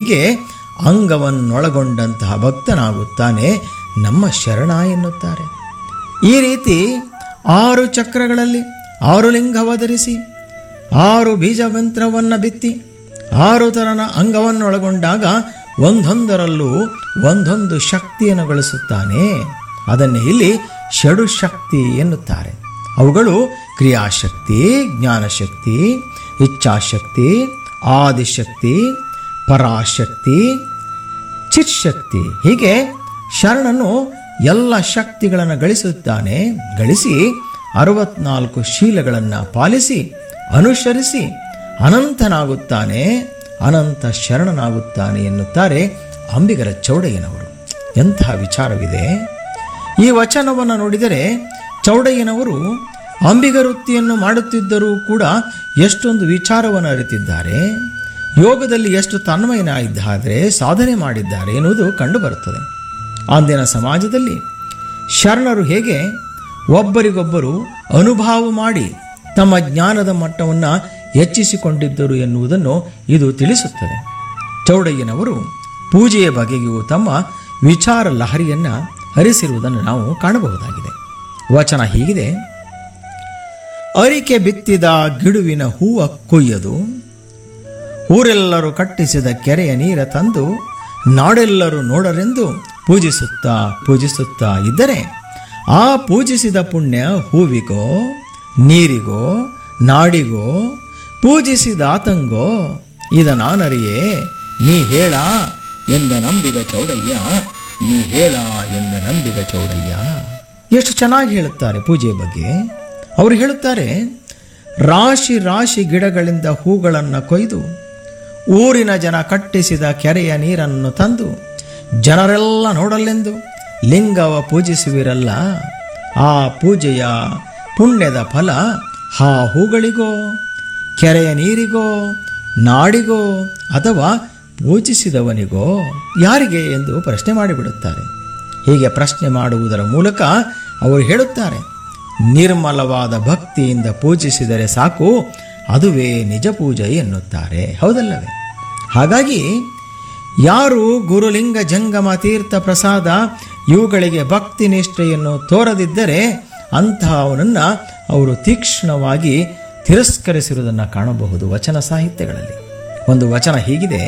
ಹೀಗೆ ಅಂಗವನ್ನೊಳಗೊಂಡಂತಹ ಭಕ್ತನಾಗುತ್ತಾನೆ ನಮ್ಮ ಶರಣ ಎನ್ನುತ್ತಾರೆ ಈ ರೀತಿ ಆರು ಚಕ್ರಗಳಲ್ಲಿ ಆರು ಲಿಂಗವಧರಿಸಿ ಆರು ಬೀಜಮಂತ್ರವನ್ನು ಬಿತ್ತಿ ಆರು ತರನ ಅಂಗವನ್ನೊಳಗೊಂಡಾಗ ಒಂದೊಂದರಲ್ಲೂ ಒಂದೊಂದು ಶಕ್ತಿಯನ್ನು ಗಳಿಸುತ್ತಾನೆ ಅದನ್ನೇ ಇಲ್ಲಿ ಷಡು ಶಕ್ತಿ ಎನ್ನುತ್ತಾರೆ ಅವುಗಳು ಕ್ರಿಯಾಶಕ್ತಿ ಜ್ಞಾನಶಕ್ತಿ ಇಚ್ಛಾಶಕ್ತಿ ಆದಿಶಕ್ತಿ ಪರಾಶಕ್ತಿ ಚಿತ್ಶಕ್ತಿ ಹೀಗೆ ಶರಣನು ಎಲ್ಲ ಶಕ್ತಿಗಳನ್ನು ಗಳಿಸುತ್ತಾನೆ ಗಳಿಸಿ ಅರವತ್ನಾಲ್ಕು ಶೀಲಗಳನ್ನು ಪಾಲಿಸಿ ಅನುಸರಿಸಿ ಅನಂತನಾಗುತ್ತಾನೆ ಅನಂತ ಶರಣನಾಗುತ್ತಾನೆ ಎನ್ನುತ್ತಾರೆ ಅಂಬಿಗರ ಚೌಡಯ್ಯನವರು ಎಂತಹ ವಿಚಾರವಿದೆ ಈ ವಚನವನ್ನು ನೋಡಿದರೆ ಚೌಡಯ್ಯನವರು ಅಂಬಿಗ ವೃತ್ತಿಯನ್ನು ಮಾಡುತ್ತಿದ್ದರೂ ಕೂಡ ಎಷ್ಟೊಂದು ವಿಚಾರವನ್ನು ಅರಿತಿದ್ದಾರೆ ಯೋಗದಲ್ಲಿ ಎಷ್ಟು ತನ್ಮಯನ ಇದ್ದಾರೆ ಸಾಧನೆ ಮಾಡಿದ್ದಾರೆ ಎನ್ನುವುದು ಕಂಡುಬರುತ್ತದೆ ಅಂದಿನ ಸಮಾಜದಲ್ಲಿ ಶರಣರು ಹೇಗೆ ಒಬ್ಬರಿಗೊಬ್ಬರು ಅನುಭವ ಮಾಡಿ ತಮ್ಮ ಜ್ಞಾನದ ಮಟ್ಟವನ್ನು ಹೆಚ್ಚಿಸಿಕೊಂಡಿದ್ದರು ಎನ್ನುವುದನ್ನು ಇದು ತಿಳಿಸುತ್ತದೆ ಚೌಡಯ್ಯನವರು ಪೂಜೆಯ ಬಗೆಗೂ ತಮ್ಮ ವಿಚಾರ ಲಹರಿಯನ್ನು ಹರಿಸಿರುವುದನ್ನು ನಾವು ಕಾಣಬಹುದಾಗಿದೆ ವಚನ ಹೀಗಿದೆ ಅರಿಕೆ ಬಿತ್ತಿದ ಗಿಡುವಿನ ಹೂವ ಕೊಯ್ಯದು ಊರೆಲ್ಲರೂ ಕಟ್ಟಿಸಿದ ಕೆರೆಯ ನೀರ ತಂದು ನಾಡೆಲ್ಲರೂ ನೋಡರೆಂದು ಪೂಜಿಸುತ್ತಾ ಪೂಜಿಸುತ್ತಾ ಇದ್ದರೆ ಆ ಪೂಜಿಸಿದ ಪುಣ್ಯ ಹೂವಿಗೋ ನೀರಿಗೋ ನಾಡಿಗೋ ಪೂಜಿಸಿದ ಆತಂಗೋ ಇದ ನಾನರಿಯೇ ನೀ ಹೇಳ ಎಂದ ನಂಬಿದ ಚೌಡಯ್ಯ ನೀ ಹೇಳ ಎಂದ ನಂಬಿದ ಚೌಡಯ್ಯ ಎಷ್ಟು ಚೆನ್ನಾಗಿ ಹೇಳುತ್ತಾರೆ ಪೂಜೆಯ ಬಗ್ಗೆ ಅವರು ಹೇಳುತ್ತಾರೆ ರಾಶಿ ರಾಶಿ ಗಿಡಗಳಿಂದ ಹೂಗಳನ್ನು ಕೊಯ್ದು ಊರಿನ ಜನ ಕಟ್ಟಿಸಿದ ಕೆರೆಯ ನೀರನ್ನು ತಂದು ಜನರೆಲ್ಲ ನೋಡಲೆಂದು ಲಿಂಗವ ಪೂಜಿಸುವಿರಲ್ಲ ಆ ಪೂಜೆಯ ಪುಣ್ಯದ ಫಲ ಆ ಹೂಗಳಿಗೋ ಕೆರೆಯ ನೀರಿಗೋ ನಾಡಿಗೋ ಅಥವಾ ಪೂಜಿಸಿದವನಿಗೋ ಯಾರಿಗೆ ಎಂದು ಪ್ರಶ್ನೆ ಮಾಡಿಬಿಡುತ್ತಾರೆ ಹೀಗೆ ಪ್ರಶ್ನೆ ಮಾಡುವುದರ ಮೂಲಕ ಅವರು ಹೇಳುತ್ತಾರೆ ನಿರ್ಮಲವಾದ ಭಕ್ತಿಯಿಂದ ಪೂಜಿಸಿದರೆ ಸಾಕು ಅದುವೇ ನಿಜ ಪೂಜೆ ಎನ್ನುತ್ತಾರೆ ಹೌದಲ್ಲವೇ ಹಾಗಾಗಿ ಯಾರು ಗುರುಲಿಂಗ ಜಂಗಮ ತೀರ್ಥ ಪ್ರಸಾದ ಇವುಗಳಿಗೆ ಭಕ್ತಿ ನಿಷ್ಠೆಯನ್ನು ತೋರದಿದ್ದರೆ ಅಂತಹವನನ್ನು ಅವರು ತೀಕ್ಷ್ಣವಾಗಿ ತಿರಸ್ಕರಿಸಿರುವುದನ್ನು ಕಾಣಬಹುದು ವಚನ ಸಾಹಿತ್ಯಗಳಲ್ಲಿ ಒಂದು ವಚನ ಹೀಗಿದೆ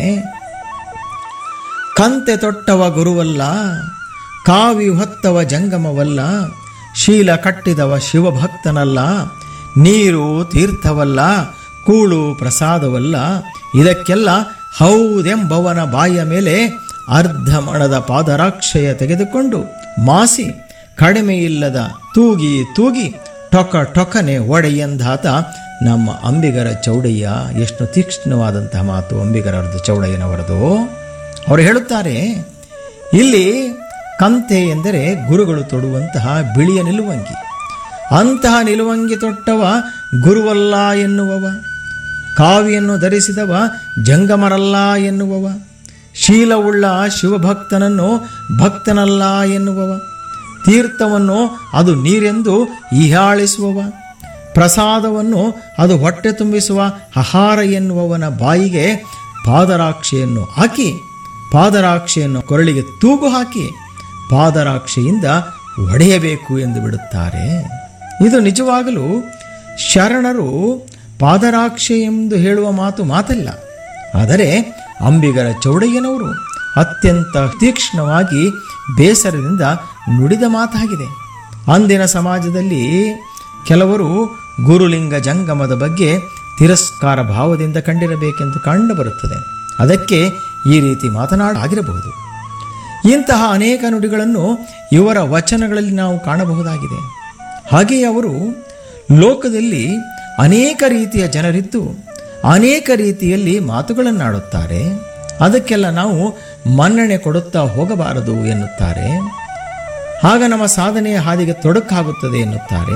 ಕಂತೆ ತೊಟ್ಟವ ಗುರುವಲ್ಲ ಕಾವಿ ಹೊತ್ತವ ಜಂಗಮವಲ್ಲ ಶೀಲ ಕಟ್ಟಿದವ ಶಿವಭಕ್ತನಲ್ಲ ನೀರು ತೀರ್ಥವಲ್ಲ ಕೂಳು ಪ್ರಸಾದವಲ್ಲ ಇದಕ್ಕೆಲ್ಲ ಹೌದೆಂಬವನ ಬಾಯಿಯ ಮೇಲೆ ಅರ್ಧ ಮಣದ ಪಾದರಾಕ್ಷಯ ತೆಗೆದುಕೊಂಡು ಮಾಸಿ ಕಡಿಮೆ ಇಲ್ಲದ ತೂಗಿ ತೂಗಿ ಟೊಕ ಟೊಕನೆ ಒಡೆಯಂದಾತ ನಮ್ಮ ಅಂಬಿಗರ ಚೌಡಯ್ಯ ಎಷ್ಟು ತೀಕ್ಷ್ಣವಾದಂತಹ ಮಾತು ಅಂಬಿಗರದ್ದು ಚೌಡಯ್ಯನವರದು ಅವರು ಹೇಳುತ್ತಾರೆ ಇಲ್ಲಿ ಕಂತೆ ಎಂದರೆ ಗುರುಗಳು ತೊಡುವಂತಹ ಬಿಳಿಯ ನಿಲುವಂಗಿ ಅಂತಹ ನಿಲುವಂಗಿ ತೊಟ್ಟವ ಗುರುವಲ್ಲ ಎನ್ನುವವ ಕಾವಿಯನ್ನು ಧರಿಸಿದವ ಜಂಗಮರಲ್ಲ ಎನ್ನುವವ ಶೀಲವುಳ್ಳ ಶಿವಭಕ್ತನನ್ನು ಭಕ್ತನಲ್ಲ ಎನ್ನುವವ ತೀರ್ಥವನ್ನು ಅದು ನೀರೆಂದು ಇಹಾಳಿಸುವವ ಪ್ರಸಾದವನ್ನು ಅದು ಹೊಟ್ಟೆ ತುಂಬಿಸುವ ಆಹಾರ ಎನ್ನುವವನ ಬಾಯಿಗೆ ಪಾದರಾಕ್ಷೆಯನ್ನು ಹಾಕಿ ಪಾದರಾಕ್ಷೆಯನ್ನು ಕೊರಳಿಗೆ ತೂಗು ಹಾಕಿ ಪಾದರಾಕ್ಷೆಯಿಂದ ಒಡೆಯಬೇಕು ಎಂದು ಬಿಡುತ್ತಾರೆ ಇದು ನಿಜವಾಗಲೂ ಶರಣರು ಪಾದರಾಕ್ಷೆ ಎಂದು ಹೇಳುವ ಮಾತು ಮಾತಲ್ಲ ಆದರೆ ಅಂಬಿಗರ ಚೌಡಯ್ಯನವರು ಅತ್ಯಂತ ತೀಕ್ಷ್ಣವಾಗಿ ಬೇಸರದಿಂದ ನುಡಿದ ಮಾತಾಗಿದೆ ಅಂದಿನ ಸಮಾಜದಲ್ಲಿ ಕೆಲವರು ಗುರುಲಿಂಗ ಜಂಗಮದ ಬಗ್ಗೆ ತಿರಸ್ಕಾರ ಭಾವದಿಂದ ಕಂಡಿರಬೇಕೆಂದು ಕಂಡುಬರುತ್ತದೆ ಅದಕ್ಕೆ ಈ ರೀತಿ ಮಾತನಾಡಾಗಿರಬಹುದು ಇಂತಹ ಅನೇಕ ನುಡಿಗಳನ್ನು ಇವರ ವಚನಗಳಲ್ಲಿ ನಾವು ಕಾಣಬಹುದಾಗಿದೆ ಹಾಗೆಯೇ ಅವರು ಲೋಕದಲ್ಲಿ ಅನೇಕ ರೀತಿಯ ಜನರಿದ್ದು ಅನೇಕ ರೀತಿಯಲ್ಲಿ ಮಾತುಗಳನ್ನಾಡುತ್ತಾರೆ ಅದಕ್ಕೆಲ್ಲ ನಾವು ಮನ್ನಣೆ ಕೊಡುತ್ತಾ ಹೋಗಬಾರದು ಎನ್ನುತ್ತಾರೆ ಆಗ ನಮ್ಮ ಸಾಧನೆಯ ಹಾದಿಗೆ ತೊಡಕಾಗುತ್ತದೆ ಎನ್ನುತ್ತಾರೆ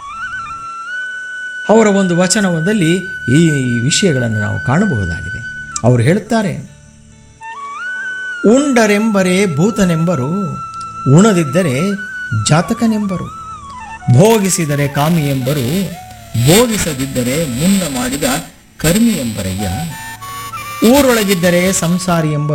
ಅವರ ಒಂದು ವಚನದಲ್ಲಿ ಈ ವಿಷಯಗಳನ್ನು ನಾವು ಕಾಣಬಹುದಾಗಿದೆ ಅವರು ಹೇಳುತ್ತಾರೆ ಉಂಡರೆಂಬರೆ ಭೂತನೆಂಬರು ಉಣದಿದ್ದರೆ ಜಾತಕನೆಂಬರು ಭೋಗಿಸಿದರೆ ಕಾಮಿ ಎಂಬರು ಭೋಗಿಸದಿದ್ದರೆ ಮುನ್ನ ಮಾಡಿದ ಕರ್ಮಿ ಎಂಬರಯ್ಯ ಊರೊಳಗಿದ್ದರೆ ಸಂಸಾರಿ ಎಂಬ